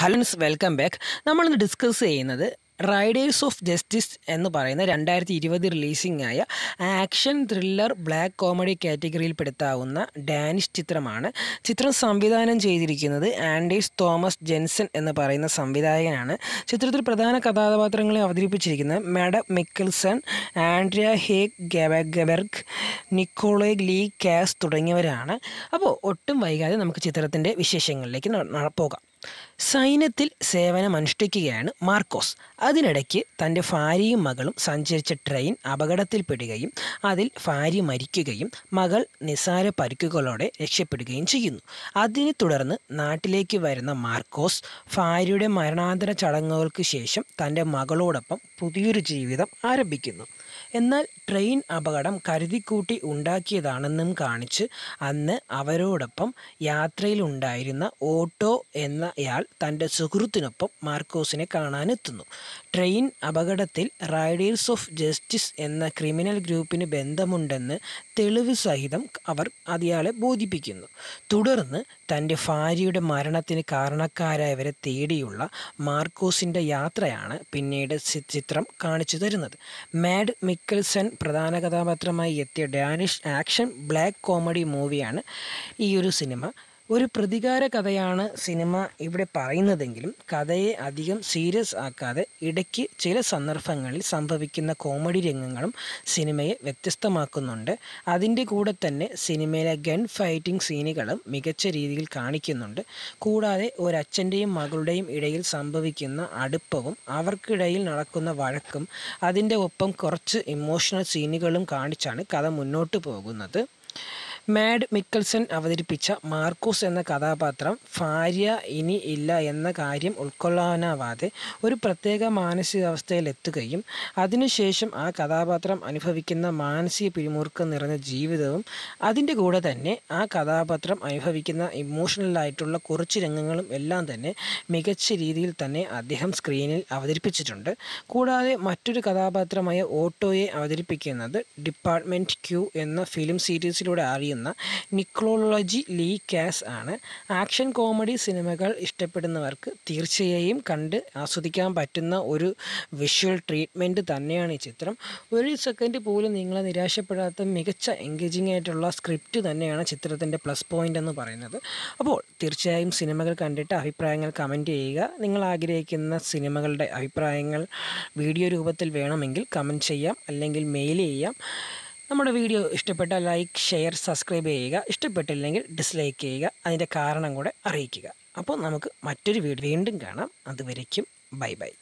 ഹലൻസ് welcome back നമ്മളിന്ന് discuss ചെയ്യുന്നത് riders of justice എന്ന് പറയുന്ന രണ്ടായിരത്തി ഇരുപത് റിലീസിംഗ് ആയ ആക്ഷൻ ത്രില്ലർ ബ്ലാക്ക് കോമഡി കാറ്റഗറിയിൽ പെടുത്താവുന്ന ഡാനിഷ് ചിത്രമാണ് ചിത്രം സംവിധാനം ചെയ്തിരിക്കുന്നത് ആൻഡേഴ്സ് തോമസ് ജെൻസൺ എന്ന് പറയുന്ന സംവിധായകനാണ് ചിത്രത്തിൽ പ്രധാന കഥാപാത്രങ്ങളെ അവതരിപ്പിച്ചിരിക്കുന്നത് Mads Mikkelsen Andrea Heick Gadeberg Nikolaj Lie Kaas തുടങ്ങിയവരാണ് അപ്പോൾ ഒട്ടും വൈകാതെ നമുക്ക് ചിത്രത്തിൻ്റെ വിശേഷങ്ങളിലേക്ക് ന- ന- പോകാം സൈന്യത്തിൽ സേവനമനുഷ്ഠിക്കുകയാണ് മാർക്കോസ് അതിനിടയ്ക്ക് തൻ്റെ ഭാര്യയും മകളും സഞ്ചരിച്ച ട്രെയിൻ അപകടത്തിൽപ്പെടുകയും അതിൽ ഭാര്യ മരിക്കുകയും മകൾ നിസാര പരിക്കുകളോടെ രക്ഷപ്പെടുകയും ചെയ്യുന്നു അതിനെ തുടർന്ന് നാട്ടിലേക്ക് വരുന്ന മാർക്കോസ് ഭാര്യയുടെ മരണാന്തര ചടങ്ങുകൾക്ക് ശേഷം തൻ്റെ മകളോടൊപ്പം പുതിയൊരു ജീവിതം ആരംഭിക്കുന്നു എന്നാൽ ട്രെയിൻ അപകടം കരുതിക്കൂട്ടി ഉണ്ടാക്കിയതാണെന്നും കാണിച്ച് അന്ന് അവരോടൊപ്പം യാത്രയിലുണ്ടായിരുന്ന ഓട്ടോ എന്നയാൾ തൻ്റെ സുഹൃത്തിനൊപ്പം മാർക്കോസിനെ കാണാനെത്തുന്നു ട്രെയിൻ അപകടത്തിൽ റൈഡേഴ്സ് ഓഫ് ജസ്റ്റിസ് എന്ന ക്രിമിനൽ ഗ്രൂപ്പിന് ബന്ധമുണ്ടെന്ന് തെളിവ് സഹിതം അവർ അയാളെ ബോധിപ്പിക്കുന്നു തുടർന്ന് തൻ്റെ ഭാര്യയുടെ മരണത്തിന് കാരണക്കാരായവരെ തേടിയുള്ള മാർക്കോസിൻ്റെ യാത്രയാണ് പിന്നീട് ചി- ചിത്രം കാണിച്ചു തരുന്നത് മാഡ് മിക്കൽസൺ പ്രധാന കഥാപാത്രമായി എത്തിയ ഡാനിഷ് ആക്ഷൻ ബ്ലാക്ക് കോമഡി മൂവിയാണ് ഈ ഒരു സിനിമ ഒരു പ്രതികാര കഥയാണ് സിനിമ ഇവിടെ പറയുന്നതെങ്കിലും കഥയെ അധികം സീരിയസ് ആക്കാതെ ഇടയ്ക്ക് ചില സന്ദർഭങ്ങളിൽ സംഭവിക്കുന്ന കോമഡി രംഗങ്ങളും സിനിമയെ വ്യത്യസ്തമാക്കുന്നുണ്ട് അതിൻ്റെ കൂടെ തന്നെ സിനിമയിലെ ഗൺ ഫൈറ്റിംഗ് സീനുകളും മികച്ച രീതിയിൽ കാണിക്കുന്നുണ്ട് കൂടാതെ ഒരച്ഛൻ്റെയും മകളുടെയും ഇടയിൽ സംഭവിക്കുന്ന അടുപ്പവും അവർക്കിടയിൽ നടക്കുന്ന വഴക്കും അതിൻ്റെ ഒപ്പം കുറച്ച് ഇമോഷണൽ സീനുകളും കാണിച്ചാണ് കഥ മുന്നോട്ട് പോകുന്നത് മാഡ് മിക്കൽസൺ അവതരിപ്പിച്ച മാർക്കോസ് എന്ന കഥാപാത്രം ഭാര്യ ഇനി ഇല്ല എന്ന കാര്യം ഉൾക്കൊള്ളാനാവാതെ ഒരു പ്രത്യേക മാനസികാവസ്ഥയിലെത്തുകയും അതിനുശേഷം ആ കഥാപാത്രം അനുഭവിക്കുന്ന മാനസിക പിരിമുറുക്കം നിറഞ്ഞ ജീവിതവും അതിൻ്റെ കൂടെ തന്നെ ആ കഥാപാത്രം അനുഭവിക്കുന്ന ഇമോഷണലായിട്ടുള്ള കുറച്ച് രംഗങ്ങളും എല്ലാം തന്നെ മികച്ച രീതിയിൽ തന്നെ അദ്ദേഹം സ്ക്രീനിൽ അവതരിപ്പിച്ചിട്ടുണ്ട് കൂടാതെ മറ്റൊരു കഥാപാത്രമായ ഓട്ടോയെ അവതരിപ്പിക്കുന്നത് ഡിപ്പാർട്ട്മെൻറ്റ് ക്യൂ എന്ന ഫിലിം സീരീസിലൂടെ അറിയുന്ന നിക്ലോളജി ലീ കാസ് ആണ് ആക്ഷൻ കോമഡി സിനിമകൾ ഇഷ്ടപ്പെടുന്നവർക്ക് തീർച്ചയായും കണ്ട് ആസ്വദിക്കാൻ പറ്റുന്ന ഒരു വിഷ്വൽ ട്രീറ്റ്മെൻറ്റ് തന്നെയാണ് ഈ ചിത്രം ഒരു സെക്കൻഡ് പോലും നിങ്ങളെ നിരാശപ്പെടാത്ത മികച്ച എൻഗേജിങ് ആയിട്ടുള്ള സ്ക്രിപ്റ്റ് തന്നെയാണ് ചിത്രത്തിൻ്റെ പ്ലസ് പോയിൻ്റ് എന്ന് പറയുന്നത് അപ്പോൾ തീർച്ചയായും സിനിമകൾ കണ്ടിട്ട് അഭിപ്രായങ്ങൾ കമൻറ്റ് ചെയ്യുക നിങ്ങൾ ആഗ്രഹിക്കുന്ന സിനിമകളുടെ അഭിപ്രായങ്ങൾ വീഡിയോ രൂപത്തിൽ വേണമെങ്കിൽ കമൻറ്റ് ചെയ്യാം അല്ലെങ്കിൽ മെയിൽ ചെയ്യാം നമ്മുടെ വീഡിയോ ഇഷ്ടപ്പെട്ടാൽ ലൈക്ക് ഷെയർ സബ്സ്ക്രൈബ് ചെയ്യുക ഇഷ്ടപ്പെട്ടില്ലെങ്കിൽ ഡിസ്ലൈക്ക് ചെയ്യുക അതിൻ്റെ കാരണം കൂടെ അറിയിക്കുക അപ്പോൾ നമുക്ക് മറ്റൊരു വീഡിയോ വീണ്ടും കാണാം അതുവരയ്ക്കും ബൈ ബൈ